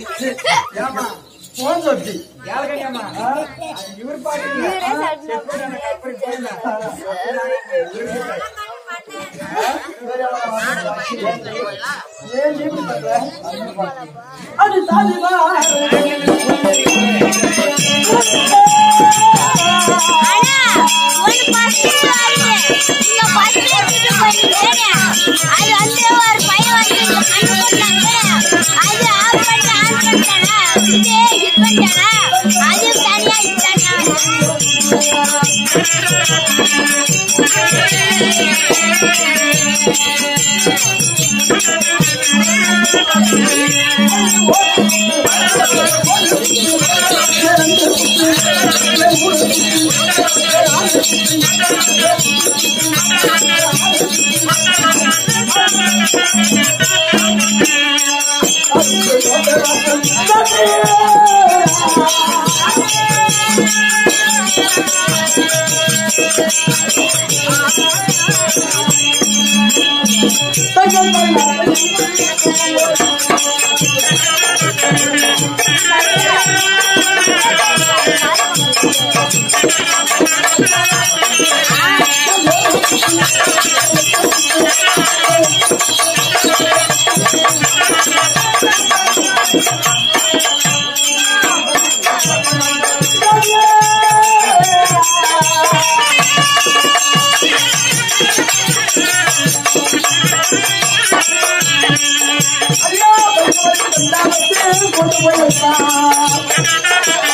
ஏமா போன் சொட்டி யாருக்கடியாமா இவர் பாட்டு ஏன் நீ இப்படி பண்ற? அது தாலிமா அது தனியா இத்தனா கொண்டு போய் வைத்தான்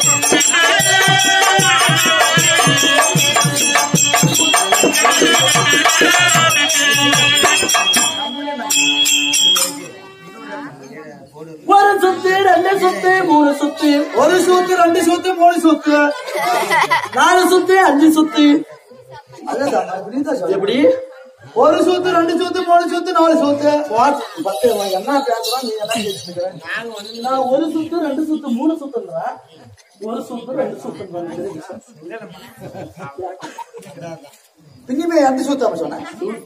ஒரு சுத்து ரெண்டு சுத்து மூணு சுத்து ஒரு சூத்து ரெண்டு சூத்து மூணு சூத்து நாலு சுத்து அஞ்சு சுத்து அதான் அப்படிதான் சொல்லு. எப்படி ஒரு சூத்து ரெண்டு சூத்து மூணு சூத்து நாலு சூத்து வாட்- பத்து இவன் என்ன பேசுறான் நீ என்ன கேட்டுக்கிற நான் ஒரு சுத்து ரெண்டு சுத்து மூணு சுத்துன்றேன் ஒரு சுத்து ரெண்டு சுத்து பின்னிமே எந்த சூத்து அப்ப சொன்னேன்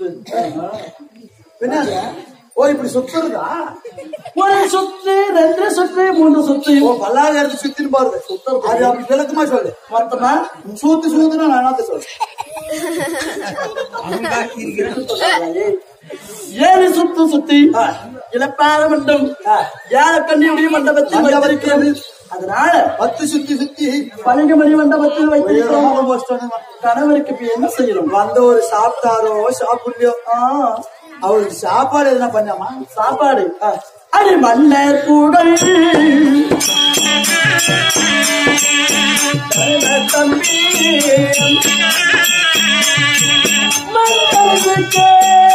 பின்ன ஓ இப்படி சுத்துறதா ஒரு சுத்து ரெண்டு சுத்து மூணு சுத்து ஓ பல்லாறு இடத்து சுத்தின்னு பாருது அது அப்படி விளக்கமா சொல்லு மொத்தமா சூத்து சூத்துனா நான் என்னத்த சொல்லு ஏழு சுத்து சுத்தி இழப்பார மண்டம் ஏழ கண்ணியுடைய மண்டபத்தில் வைத்திருக்கிறது அதனால பத்து சுத்தி சுத்தி பன்னெண்டு மணி மண்டபத்தில் வைத்திருக்கிறோம் உயரமான bus stand தான். கணவருக்கு இப்ப என்ன செய்யணும் வந்த ஒரு சாப்பிட்டாரோ சாப்பிடலையோ ஆ, அவருக்கு சாப்பாடு எதுனா பண்ணாமா சாப்பாடு அது மன்னர் கூடல் தம்பி மன்னருக்கு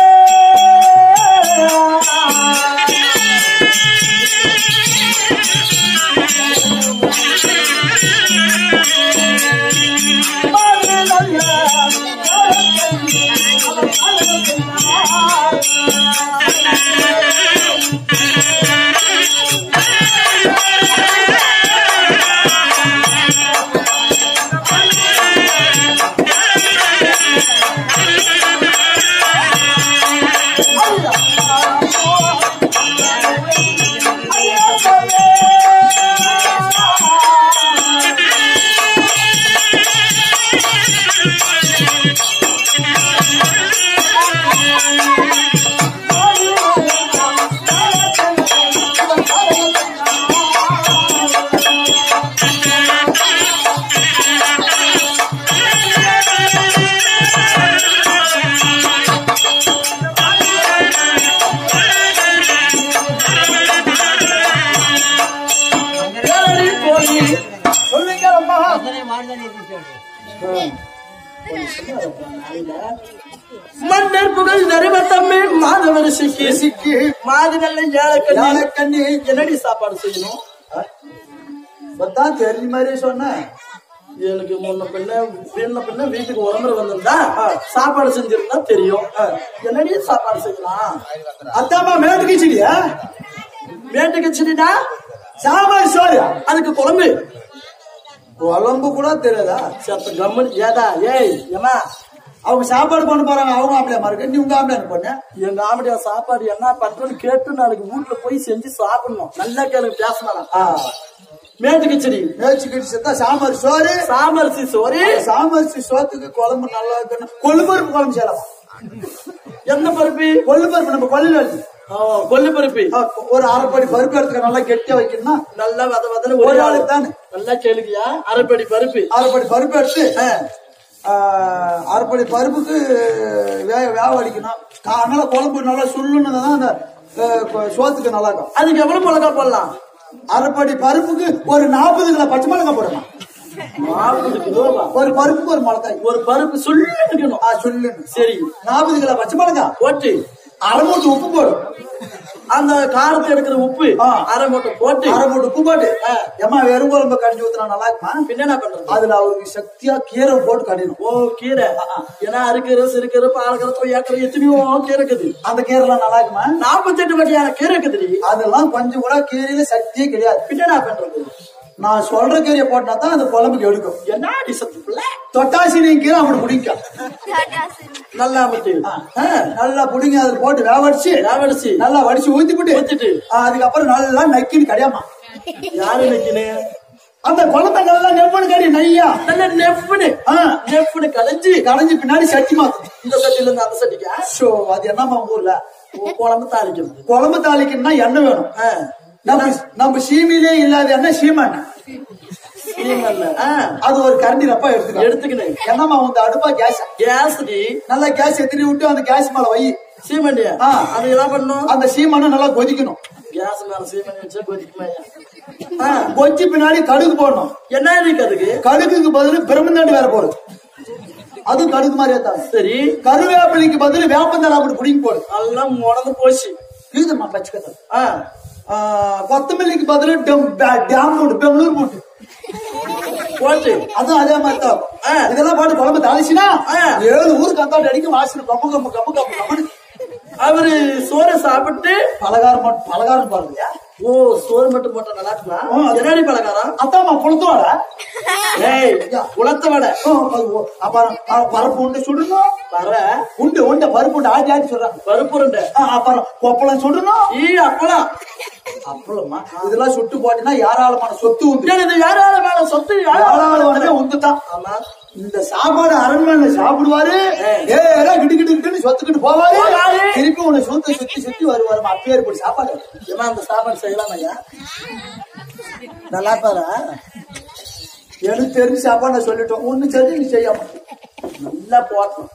மன்னர் புகழ் தருமத்தம்மே மாதவர் சிக்கி சிக்கி மாதுநல்ல ஏழக்கண்ணி ஏழக்கண்ணி. என்னடி சாப்பாடு செய்யணும் இப்பதான் தெரிஞ்ச மாதிரி சொன்னேன் எனக்கு முன்ன பின்ன பின்ன பின்ன வீட்டுக்கு உடம்புல வந்திருந்தா சாப்பாடு செஞ்சிருந்தா தெரியும் என்னடி சாப்பாடு செய்யலாம் அத்தாமா மேட்டுக்கு வச்சுக்கியா வேட்டுக்கு சின்னா சாம்பார் சோறு அதுக்கு குழம்பு குழம்பு கூட தெரியாதா சத்த கம்மன் ஏதா ஏய் ஏமா அவங்க சாப்பாடு பண்ண போறாங்க அவங்க ஆம்பளையா இருக்கு நீ உங்க ஆம்பளையா பண்ண எங்க ஆம்படியா சாப்பாடு என்ன பண்றோன்னு கேட்டு நாளைக்கு வீட்டுல போய் செஞ்சு சாப்பிடணும் நல்லா கேளுங்க பேசலாம் ஆ, மேட்டு கிச்சடி மேய்ச்சி கட்டி செத்தா சாம்பார் சோறு சாமரிசி சோறு சாமரிசி சோத்துக்கு குழம்பு நல்லா இருக்கணும் கொள்ளுபருப்பு குழம்பு செய்யலாம் எந்த பருப்பு கொள்ளுபருப்பு நம்ம கொள்ளில இருக்கு ஆ, கொள்ளு பருப்பு ஆ, ஒரு அரைப்படி பருப்பு எடுத்துக்க நல்லா கெட்டியா வைக்கணும்னா நல்லா வத வதன்னு ஒரு ஒரு ஆளுக்கு ஆளு தானே. நல்லா கேளுக்கியா அரைப்படி பருப்பு அரைப்படி பருப்பு எடுத்து ஆ, அரைப்படி பருப்புக்கு வேக வேக அடிக்கணும் கா- அதனால குழம்பு நல்லா சுள்ளுன்னு தான் அந்த ஆ, கொ- சோத்துக்கு நல்லா இருக்கும் அதுக்கு எவ்வளவு மிளகா போடலாம் அரைப்படி பருப்புக்கு ஒரு நாற்பது கிலோ பச்சை மிளகாய் போடணும் நாற்பது கிலோவா ஒரு பருப்புக்கு ஒரு மிளகாய் ஒரு பருப்பு சொல்லி இருக்கணும் ஆ சொல்லுன்னு சரி நாற்பது கிலோ பச்சை மிளகாய் போட்டு அரை மூட்டை உப்பு போடும் அந்த காரத்தை எடுக்கிற உப்பு ஆ. அரை மூட்டை போட்டு அரை மூட்டை உப்பு போட்டு ஏமா வெறும் குழம்பு கடிஞ்சு ஊத்துனா நல்லா இருக்குமா பின்ன என்ன பண்றது அதுல அவருக்கு சக்தியா கீரை போட்டு கடிணும் ஓ கீரை ஏன்னா அறுக்கிற சிறுக்கிற பாலக்கிற கொய்யாக்கிற எத்தனையோ கீரை இருக்குது அந்த கீரை எல்லாம் நல்லா இருக்குமா நாற்பத்தி எட்டு வகையான கீரை இருக்குது அதெல்லாம் கொஞ்சம் கூட கீரையில சக்தியே கிடையாது பின்ன என்ன பண்றது நான் சொல்ற கீரையை போட்டா தான் அந்த குழம்புக்கு எடுக்கும் என்ன டிசத்துக்குள்ள தொட்டாசி நீங்க கீரை அப்படி பிடிக்கும் நல்லா பட்டு நல்லா பிடிங்க அதுல போட்டு வேவடிச்சு ராவடிச்சு நல்லா வடிச்சு ஊத்தி போட்டு ஊத்திட்டு. ஆ, அதுக்கப்புறம் நல்லா நக்கின்னு கடியாமா யாரு நிக்கணும் அந்த குழம்பை நல்லா நெவ்வனு கறி நையா நல்ல நெப்புன்னு ஆ, நெப்புன்னு கலைஞ்சு கடைஞ்சு பின்னாடி சட்டி மாத்தும் இந்த சட்டில இருந்து அந்த சட்டிக்கா ஷோ அது என்னமா ஊர்ல உன் குழம்பு தாளிக்கிறது குழம்பு தாளிக்கணும்னா எண்ணெய் வேணும் ஆ. நம்ம நம்ம சீமையிலே இல்லாத எண்ணெய் சீமை எண்ணெய். சீமல்ல. ஆ. அது ஒரு கரண்டி ரப்பா எடுத்துக்கோ எடுத்துக்கினேன் என்னம்மா உங்க அடுப்பா கேஸ் கேஸ் டி நல்லா கேஸ் எத்திரி விட்டு அந்த கேஸ் மேல வை சீமண்டியா ஆ. அது என்ன பண்ணும் அந்த சீமெண்ணெய் நல்லா கொதிக்கணும் கேஸ் மேல சீமண்டி வச்சா கொதிக்குமாயா ஆ. கொச்சி பின்னாடி கடுகு போடணும் என்ன இருக்கு அதுக்கு கடுகுக்கு பதில் பிரம்மந்தாண்டி வேற போடு அது கடுகு மாதிரியே தான் சரி கருவேப்பிலைக்கு பதில் வேப்பந்தலை அப்படி புடிங்கி போடு எல்லாம் முடந்து போச்சு இதுமா பச்சை ஆ. கொத்தமல்லிக்கு பதில் டேம் போட்டு பெங்களூர் போட்டு போச்சு அதுவும் அதே மாதிரி தான் ஆ. இதெல்லாம் பாட்டு குழம்பு தாளிச்சுனா ஆ. ஏழு ஊருக்கு அந்தாண்டு அடிக்கும் வாசனை கம்மு கம்மு கம்மு கம்மு கம்முன்னு அவரு சோறை சாப்பிட்டு பலகாரம் மட்டும் பலகாரம் பாருங்க ஓ சோறு மட்டும் போட்டா நல்லா இருக்குமா ஆ. என்னடி பலகாரம் அத்தாமா புளுத்துவாடா ஏய் குளத்த வடை அப்புறம் அஹ், பருப்பு உண்டு சுடணும் வர உண்டு உண்டு பருப்பு உண்டு ஆட்டி ஆட்டி சொல்றாங்க பருப்புருண்டை அஹ், அப்புறம் கொப்பளம் சுடணும் ஈ அப்பளம் அப்புறமா இதெல்லாம் சுட்டு போட்டினா யாராலமான சொத்து உண்டு ஏன் இது யாரால மேல சொத்து யாரால யாரால உண்டு தான் ஆமா இந்த சாப்பாடு அரண்மனையில சாப்பிடுவாரு ஏறா கிட்டு கிட்டு கிட்டுன்னு சொத்துக்கிட்டு போவாரு போவாரு. திருப்பி உன்னை சுத்தி சுத்தி சுத்தி வருவாரு அப்பேர் போட்டு சாப்பாடு ஏமா அந்த சாப்பாடு செய்யலாம் ஐயா நல்லா பாரு எனக்கு தெரிஞ்ச சாப்பாடு நான் சொல்லிட்டோம் ஒண்ணு சரி நீ செய்யாம நல்லா போட்டோம்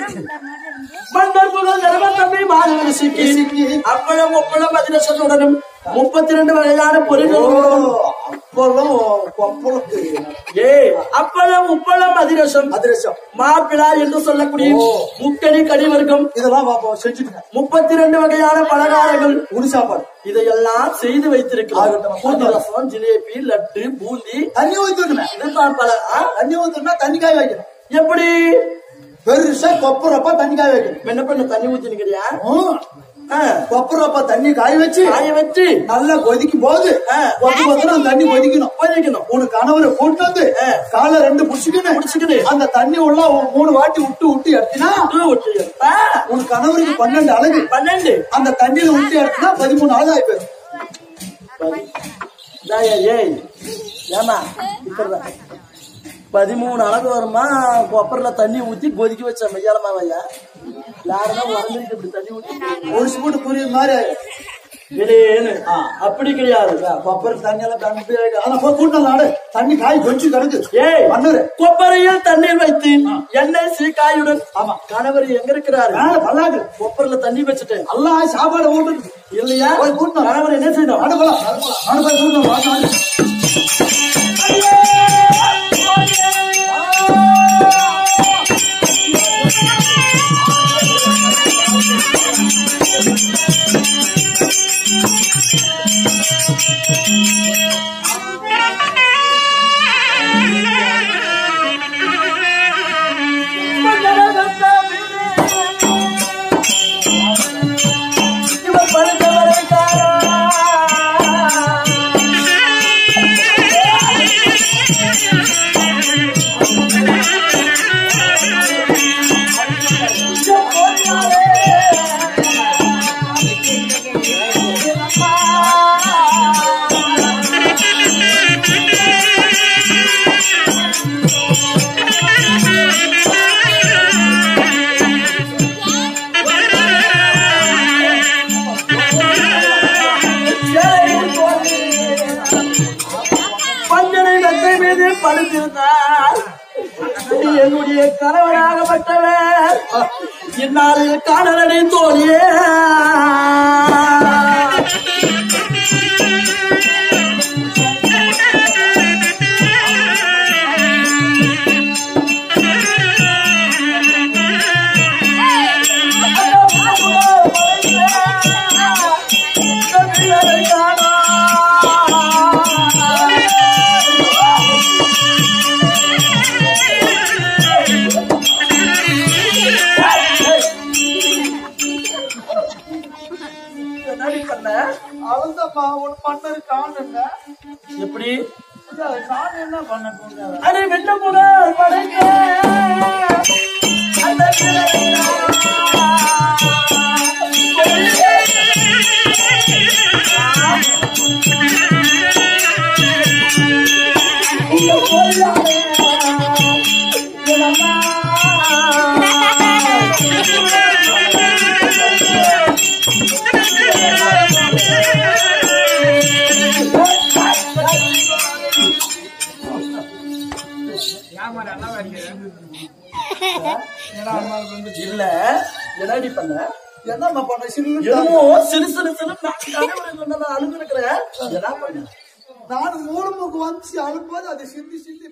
மன்னர் புகழ் தர்ம தம்பி மாதவரசிக்கு அப்பளம் ஒப்பளம் அதிரசத்துடனும் முப்பத்தி ரெண்டு வகையான பொருட்கள் அப்பெல்லாம் கொப்பளம் தெரியும் ஏய் அப்பளம் உப்பளம் அதிரசம் அதிரசம் மாப்பிளா என்று சொல்லக்கூடிய ஓ. முக்கணி கனி வர்க்கம் இதெல்லாம் பாப்போம் செஞ்சுட்டு முப்பத்தி ரெண்டு வகையான பலகாரங்கள் உரு சாப்பாடு இதையெல்லாம் செய்து வைத்திருக்கிறோம் ஆகட்டும். பூந்தி ரசம் ஜிலேபி லட்டு பூந்தி தண்ணி ஊத்தணுமே இதுதான் பல ஆ? தண்ணி ஊத்தணும்னா தண்ணி காய வைக்கணும் எப்படி பெருசா கொப்பரப்பா தண்ணி காய வைக்கணும் என்ன பண்ண தண்ணி ஊத்தி நிக்கிறியா ம். கொப்பரப்பா தண்ணி காய வச்சு காய வச்சு நல்லா கொதிக்கும் போது ஆ. கொத்து கொத்து அந்த தண்ணி கொதிக்கணும் கொதிக்கணும் உனக்கு கணவரை கூட்டு வந்து ஆ. காலை ரெண்டு புடிச்சுக்கணும் புடிச்சுக்கினு. அந்த தண்ணி உள்ள ஒரு மூணு வாட்டி விட்டு விட்டு எடுத்தினா தூ ஊத்தி. ஆ, உன் கணவருக்கு பன்னெண்டு அழகு பன்னெண்டு அந்த தண்ணியில விட்டு எடுத்தினா பதிமூணு அழகு ஆயிப்போம் தாயா, ஏய் ஏமா இப்ப பதிமூணு அளவு வருமா கொப்பரில் தண்ணி ஊத்தி கொதிக்க வச்ச மையாலமா வையா யாருன்னா உடம்புக்கு இப்படி தண்ணி ஊத்தி ஒரு ஸ்பூட் புரியுது மாதிரி ஆயிடும். வெளியேன்னு அப்படி கிடையாது கொப்பரை தண்ணி எல்லாம் கம்பி ஆயிடும். ஆனா போய் கூட்டம் நாடு தண்ணி காய் கொஞ்சம் கிடக்கு ஏய் மண்ணுரு கொப்பரையில் தண்ணீர் வைத்து எண்ணெய் சீக்காயுடன் ஆமா. கணவர் எங்க இருக்கிறாரு மேல பல்லாக்கு கொப்பரில் தண்ணி வச்சுட்டேன் எல்லாம் சாப்பாடு ஊட்டு இல்லையா போய் கூட்டணும். கணவர் என்ன செய்யணும் நாடு போலாம் நாடு போலாம். நாடு போய் கூட்டணும். வாங்க, வாங்க. இவர் படுத்தவரை காணா. படுத்திருந்தார் என்னுடைய கணவனாகப்பட்டவர் இந்நாள் காணலனை தோழியே என்னடி பண்ண அவள்தான்ப்பா ஒரு பண்ணது காணுங்க எப்படி நான் என்ன பண்ண போங்க அடி வெட்ட போன படைக்க அந்த கிழக்கா. இந்த கோயிலாலே இளமா. ஏமா நல்லா வருகிறேன் ஏடா அம்மா வந்து இல்ல என்னடி பண்ண என்னம்மா பண்ண சிறு என்னமோ சிறு சிறு சிறு நான் கணவனை சொன்னதை அழுது இருக்கிறேன் என்ன பண்ண நான் மூலமுக்கு வந்து அழும்போது அது சிந்தி சிந்தி